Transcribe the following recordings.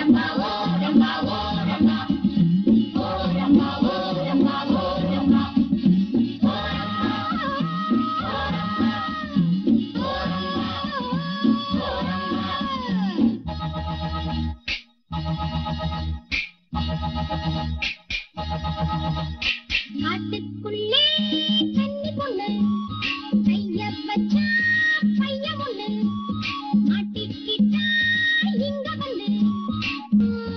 காட்டுக்குள்ளே கன்னி பொண்ணு கைய வச்சா பைய ஒண்ணு மாட்டிக்கிட்டா இங்க வந்து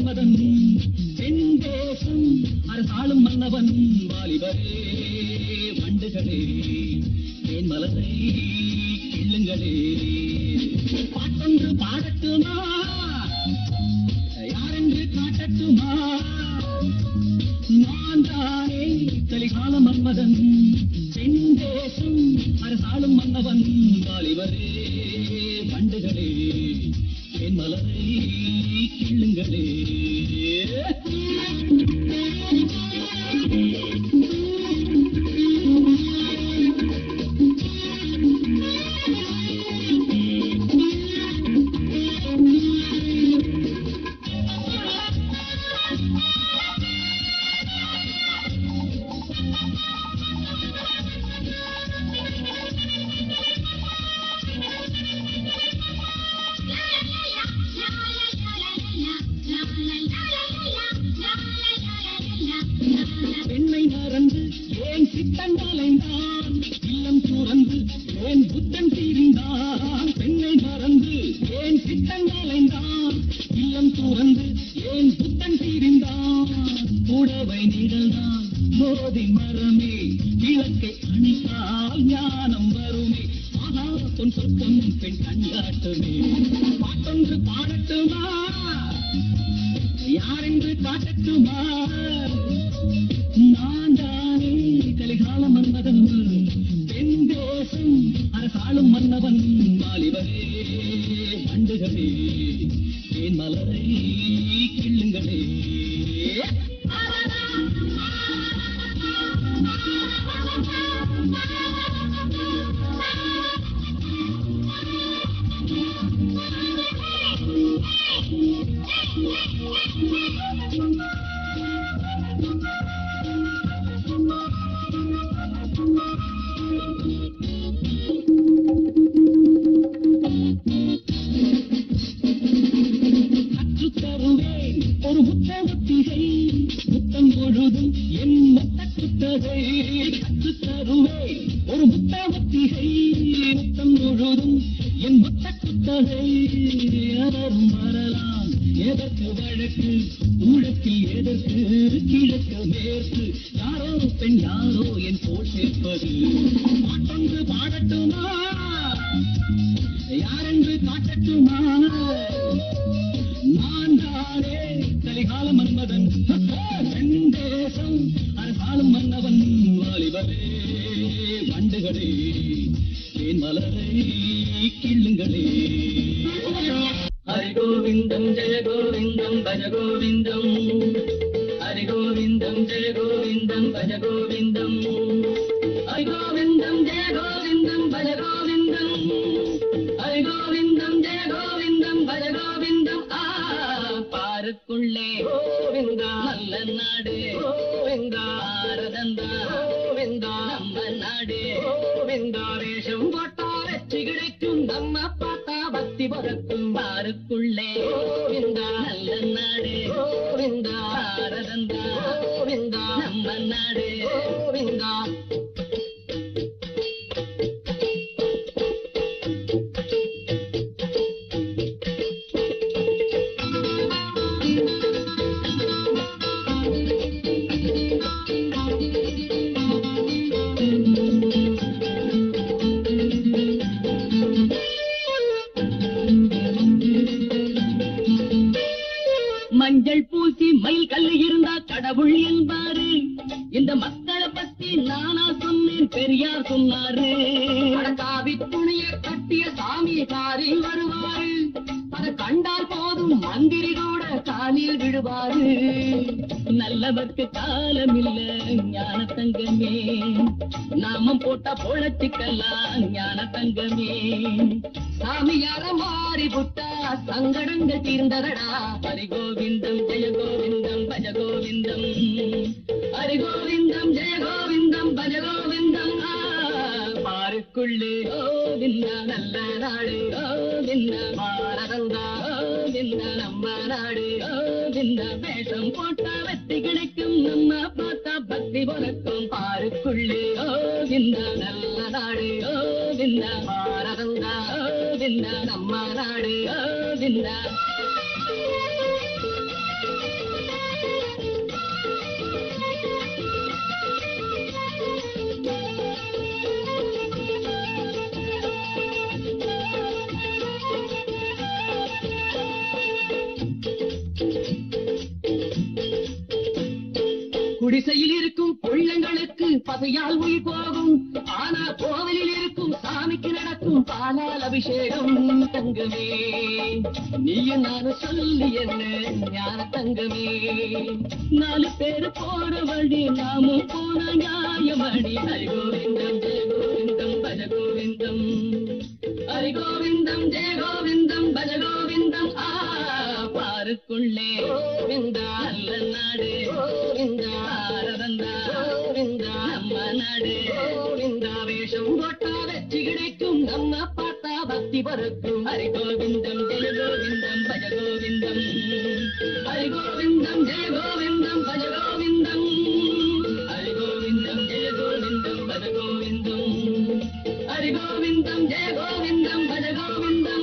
மன்மதன் தென் தேசம் அரசாளும் மன்னவன் வாலிபரே வண்டுகளே என் மலரை கிள்ளுங்களே பாட்டொன்று பாடட்டுமா யாரென்று காட்டட்டுமா நான் தானே கலிகால மன்மதன் தென் தேசம் அரசாளும் மன்னவன் வாலிபரே வண்டுகளே என் மலரை கிள்ளுங்களே பெண்ணை மறந்து ஏன் சித்தன் அலைந்தான் இல்லம் துறந்து ஏன் புத்தன் தீர்ந்தான் பெண்ணை மறந்து ஏன் சித்தன் அலைந்தான் இல்லம் துறந்து ஏன் புத்தன் தீர்ந்தான் புடவை நிழல்தான் போதி மரமே விளக்கை அணைத்தால் ஞானம் வருமே ஆஹா பொன் சொற்கும் பெண் கண்டாட்டுமே பாட்டொன்று பாடட்டுமா யாரென்று காட்டட்டுமா நான் தானே கலிகால மன்மதன் தென் தேசம் அரசாளும் மன்னவன் வாலிபரே வண்டுகளே என் மலரை கிள்ளுங்களே கற்றுத் தருவேன் ஒரு முத்த ஒத்திகை முத்தம் பொழுதும் என் மொத்த குத்தகை கற்றுத் தருவேன் ஒரு முத்த ஒத்திகை முத்தம் பொழுதும் என் மொத்த குத்தகை எவரும் வரலாம் எதற்கு வழக்கு ஊழத்தில் எதற்கு கிழக்கு மேற்கு யாரோ பெண் யாரோ என் போல் சேர்ப்பது பாட்டொன்று பாடட்டுமா யாரென்று காட்டட்டுமா நான் தானே கலிகால மன்மதன் செந்தேசம் அரசாளும் மன்னவன் வாலிபரே வண்டுகளே என் மலரை கிள்ளுங்களே ஹரி கோவிந்தம் ஜெய கோவிந்தம் பஜ கோவிந்தம் ஹரி கோவிந்தம் ஜெய கோவிந்தம் பஜ கோவிந்தம் ஹரி கோவிந்தம் ஜெய கோவிந்தம் பஜ கோவிந்தம் ஹரி கோவிந்தம் ஜெய கோவிந்தம் பஜ கோவிந்தம் ஆ பாருக்குள்ளே கோவிந்தா நல்ல நாடு கோவிந்தா பாரதந்தா கோவிந்தா நம்ம நாடு கோவிந்தா வேஷம் போட்டா வெற்றி கிடைக்கும் நம்ம பார்த்தா பக்தி பிறக்கும் பாருக்குள்ளே கோவிந்தா நல்ல நாடு கோவிந்தா பாரதந்தா கோவிந்தா நம்ம நாடு கோவிந்தா மஞ்சள் பூசி மயில் கல்லு இருந்தா கடவுள் என்பாரு இந்த மக்களை பத்தி நானா சொன்னேன் பெரியார் சொன்னாரு காவி துணிய கட்டிய சாமி காரில் வருவாரு அதை கண்டால் போதும் மந்திரி கூட காலில் விழுவாரு நல்லவர்க்கு காலம் இல்ல ஞான தங்கமே நாமம் போட்டா பொழச்சுக்கலாம் ஞான தங்கமே சாமியார மாறி புட்டா சங்கடங்கள் தீர்ந்ததடா ஹரி கோவிந்தம் ஜெய கோவிந்தம் பஜ கோவிந்தம் ஹரி கோவிந்தம் ஜெய கோவிந்தம் பஜ கோவிந்தம் ஆ, பாருக்குள்ளே கோவிந்தா நல்ல நாடு கோவிந்தா பாரதந்தா கோவிந்தா நம்ம நாடு கோவிந்தா வேஷம் போட்டா வெற்றி கிடைக்கும் நம்ம பார்த்தா பக்தி பிறக்கும் பாருக்குள்ளே கோவிந்தா நல்ல நாடு கோவிந்தா பாரதந்தா கோவிந்தா நம்ம நாடு கோவிந்தா குடிசையில் இருக்கும் பிள்ளைங்களுக்கு பசையால் உயிர் போகும் ஆனா கோவிலில் இருக்கும் சாமிக்கு நடக்கும் பாலால் அபிஷேகம் தங்கமே நீயும் நானும் சொல்லி என்ன ஞான தங்கமே நாலு பேரு போற வழி நாமும் போன நியாயமணி ஹரி கோவிந்தம் ஜெய கோவிந்தம் பஜ கோவிந்தம் ஹரி கோவிந்தம் ஜெய கோவிந்தம் பஜ கோவிந்தம் ஆ பாருக்குள்ளே கோவிந்தா அல்ல நாடு கோவிந்தா ஆரதந்தா கோவிந்தா நம்ம நாடு கோவிந்தா வேஷம் போட்டா வெற்றி கிடைக்கும் நம்ம பார்த்தா பக்தி பறக்கும் ஹரி கோவிந்தம் ஜெய கோவிந்தம் பஜ கோவிந்தம் ஹரி கோவிந்தம் ஜெய கோவிந்தம் பஜ கோவிந்தம் ஹரி கோவிந்தம் ஜெய கோவிந்தம் பஜ கோவிந்தம் ஹரி கோவிந்தம் ஜெய கோவிந்தம் பஜ கோவிந்தம்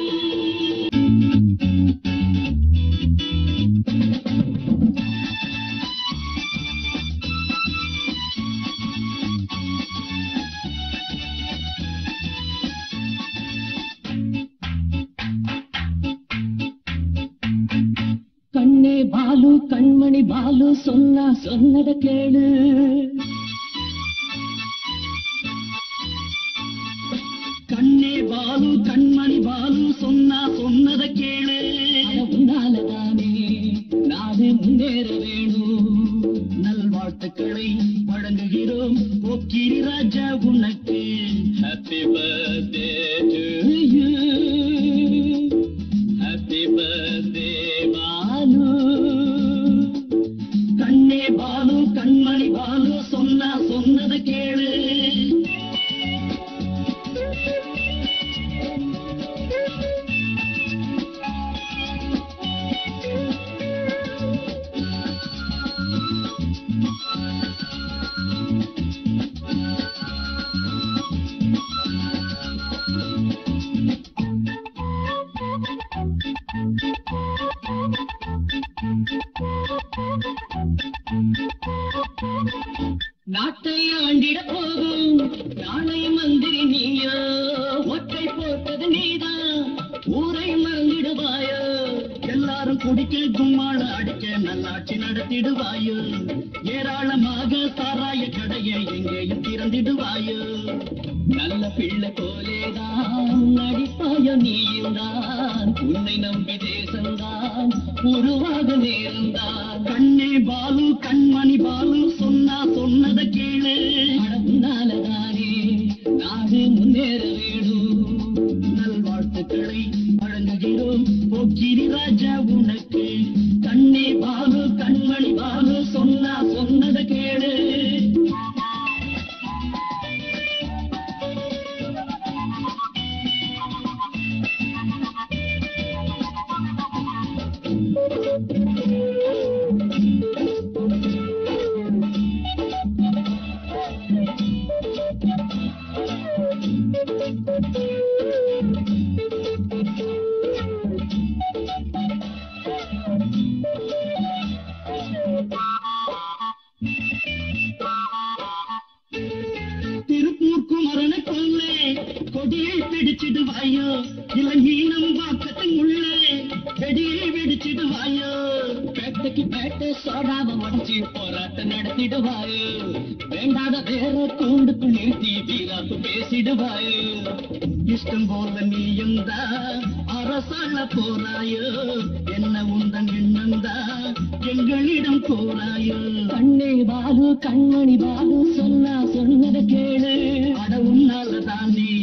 கண்ணே பாலு கண்மணி பாலு சொன்னா சொன்னத கேளு கண்ணே பாலு கண்மணி பாலு சொன்னா சொன்னத கேளு உன்னாலதானே நாடு முன்னேற வேணும் நல்வாழ்த்துக்களை வழங்குகிறோம் போக்கிரி ராஜா உனக்கு happy birthday to you happy birthday Balu கண்ணே பாலு கண்மணி பாலு சொன்னா சொன்னத கேளு நாட்டை ஆண்டிட போகும் நாளை மந்திரி நீயோ ஒற்றை போட்டது நீதான் ஊரை மறந்திடுவாயோ எல்லாரும் குடிக்க கும்மாள அடிக்க நல்லாட்சி நடத்திடுவாயோ ஏராளமாக சாராய கடையை எங்கேயும் திறந்திடுவாயோ நல்ல பிள்ளை போலேதான் நடிப்பாயோ நீயும் தான் உன்னை நம்பி தேசம்தான் உருவாக நேரம்தான் கண்ணே பாலு கண்மணி பாலு சொன்னா சொன்னத கேளு உன்னாலதானே நாடு முன்னேற வேணும் நல்வாழ்த்துக்களை வழங்குகிறோம் போக்கிரி ராஜா உனக்கு கண்ணே பாலு கண்மணி பாலு சொன்னா சொன்னத கேளு திருப்பூர் குமரனை கொல்லே கொடியை பிடிச்சிடுவாயோ இளங்கீனம் வாக்கத்தின் உள்ளே வெடியை வெடிச்சிடுவாயோ பேட்டைக்கு பேட்டை சோடாம உடச்சி போராட்டம் நடத்திடுவாயோ வேண்டாத வேற கூண்டுக்குள் நிறுத்தி வீராப்பு பேசிடுவாயோ இஷ்டம் போல நீயும் தான் அரசாள போறாயோ என்ன உந்தன் எண்ணந்தா எங்களிடம் கூறாயோ கண்ணே பாலு கண்மணி பாலு சொன்னா சொன்னதை கேளு அட உன்னாலதான் நீ